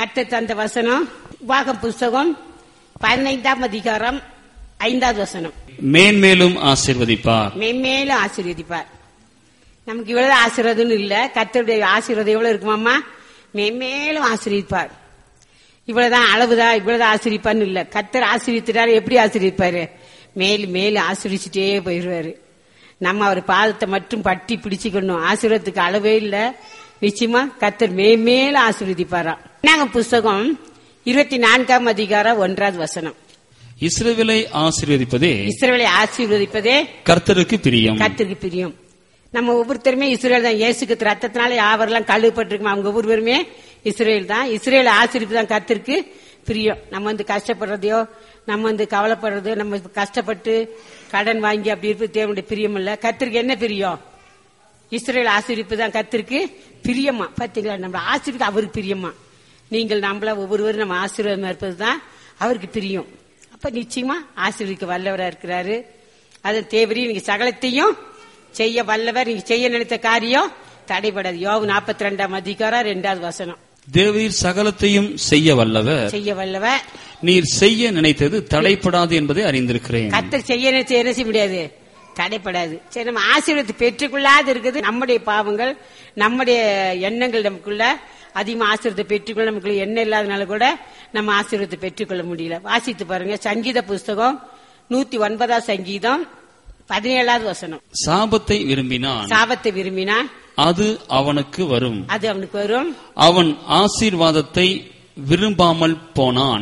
கத்த தந்த வசனம் உபாகம் புஸ்தகம் பதினைந்தாம் அதிகாரம் ஐந்தாவது வசனம் மேன்மேலும் ஆசீர்வதிப்பார் மென்மேலும் ஆசீர்வதிப்பார் நமக்கு இவ்வளவு ஆசீர்வாதம் இல்ல கத்தருடைய ஆசீர்வாதம் எவ்வளவு இருக்குமாமா மென்மேலும் ஆசீர்வதிப்பார் இவ்வளவுதான் அளவுதான் இவ்வளவுதான் ஆசீர்விப்பான்னு இல்ல கத்தர் ஆசீர்வித்துட்டாரு எப்படி ஆசீர்விப்பாரு மேலும் மேலும் ஆசீர்விச்சுட்டே போயிடுவாரு நம்ம அவர் பாதத்தை மட்டும் பட்டி பிடிச்சுக்கணும் ஆசீர்வாதத்துக்கு அளவே இல்ல நிச்சயமா கத்தர் மேலும் ஆசீர்வதிப்பாராம் நாங்க புஸ்தகம் இருபத்தி நான்காம் அதிகாரம் ஒன்றாவது வசனம் இஸ்ரவேலை ஆசீர்வதிப்பதே இஸ்ரவேலை ஆசீர்வதிப்பதே கர்த்தருக்கு பிரியம் கத்திற்கு பிரியம் நம்ம ஒவ்வொருத்தருமே இஸ்ரேல் தான் இயேசுக்கு ரத்தத்தினால யாவரெல்லாம் கழுவப்பட்டிருக்கோம் அவங்க ஒவ்வொருவருமே இஸ்ரேல் தான் இஸ்ரேல் ஆசிரிப்பு தான் கத்திற்கு பிரியம் நம்ம வந்து கஷ்டப்படுறதையோ நம்ம வந்து கவலைப்படுறதோ நம்ம கஷ்டப்பட்டு கடன் வாங்கி அப்படி இருப்பது தேவனுடைய பிரியம் இல்ல கத்திற்கு என்ன பிரியம் இஸ்ரேல் ஆசிரிப்பு தான் கத்திற்கு பிரியமா பாத்தீங்களா நம்ம ஆசிரியருக்கு அவருக்கு பிரியமா நீங்கள் நம்மள ஒவ்வொருவரும் நம்ம ஆசீர்வாதமா இருப்பது தான் அவருக்கு பிரியம் அப்ப நிச்சயமா ஆசீர்வதிக்க வல்லவரா இருக்கிறாரு அது தேவரி நீங்க சகலத்தையும் செய்ய வல்லவர் நீங்க செய்ய நினைத்த காரியம் தடைபடாது யோகு நாற்பத்தி ரெண்டாம் அதிகாரம் ரெண்டாவது வசனம் தேவரீர் சகலத்தையும் செய்ய வல்லவர் செய்ய வல்லவர் நீர் செய்ய நினைத்தது தடைப்படாது என்பதை அறிந்திருக்கிறேன் கத்தர் செய்ய நினைச்ச என்ன செய்ய முடியாது தடைப்படாது சரி நம்ம ஆசீர்வாதத்தை பெற்றுக்கொள்ளாது இருக்குது நம்முடைய பாவங்கள் நம்முடைய எண்ணங்கள் நமக்குள்ள அதிகமா ஆசீர்வாதத்தை பெற்றுக்கொள்ள நமக்குள்ள எண்ணம் இல்லாதனால கூட நம்ம ஆசீர்வாதத்தை பெற்றுக்கொள்ள முடியல வாசித்து பாருங்க சங்கீத புஸ்தகம் நூத்தி ஒன்பதாம் சங்கீதம் பதினேழாவது வசனம் சாபத்தை விரும்பினான் சாபத்தை விரும்பினா அது அவனுக்கு வரும் அது அவனுக்கு வரும் அவன் ஆசீர்வாதத்தை விரும்பாமல் போனான்